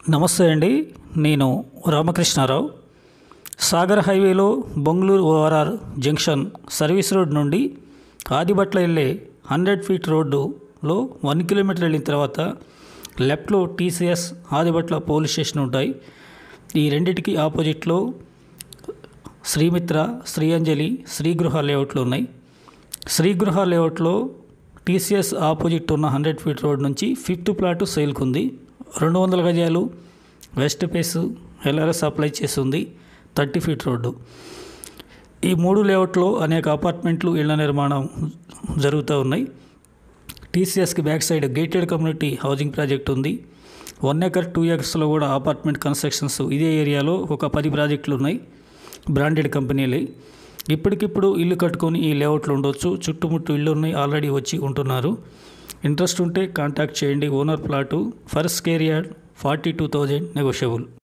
నమస్తే అండి నేను రామకృష్ణారావు సాగర్ హైవేలో Bongaluru ORR junction service road నుండి ఆదిబట్ల వెళ్ళే హండ్రెడ్ ఫీట్ రోడ్డులో వన్ కిలోమీటర్ వెళ్ళిన తర్వాత లెఫ్ట్లో టీసీఎస్ ఆదిబట్ల పోలీస్ స్టేషన్ ఉంటాయి ఈ రెండిటికి ఆపోజిట్లో శ్రీమిత్ర శ్రీ అంజలి శ్రీగృహ లేఅవుట్లు ఉన్నాయి శ్రీగృహ లేఅవుట్లో టీసీఎస్ ఆపోజిట్ ఉన్న హండ్రెడ్ ఫీట్ రోడ్ నుంచి ఫిఫ్త్ ప్లాట్ సేల్కు ఉంది రెండు వందల గజాలు వెస్ట్ ఫేస్ ఎల్ఆర్ఎస్ అప్లై చేస్తుంది థర్టీ ఫీట్ రోడ్డు ఈ మూడు లేఅవుట్లో అనేక అపార్ట్మెంట్లు ఇళ్ల నిర్మాణం జరుగుతూ ఉన్నాయి టీసీఎస్కి back side gated community housing project ఉంది వన్ ఎకర్ టూ ఎకర్స్లో కూడా అపార్ట్మెంట్ కన్స్ట్రక్షన్స్ ఇదే ఏరియాలో ఒక పది ప్రాజెక్టులు ఉన్నాయి బ్రాండెడ్ కంపెనీలు ఇప్పటికిప్పుడు ఇల్లు కట్టుకొని ఈ లేఅవుట్లు ఉండొచ్చు చుట్టుముట్టు ఇల్లు ఉన్నాయి ఆల్రెడీ వచ్చి ఉంటున్నారు ఇంట్రెస్ట్ ఉంటే కాంటాక్ట్ చేయండి owner plot first area forty two thousand negotiable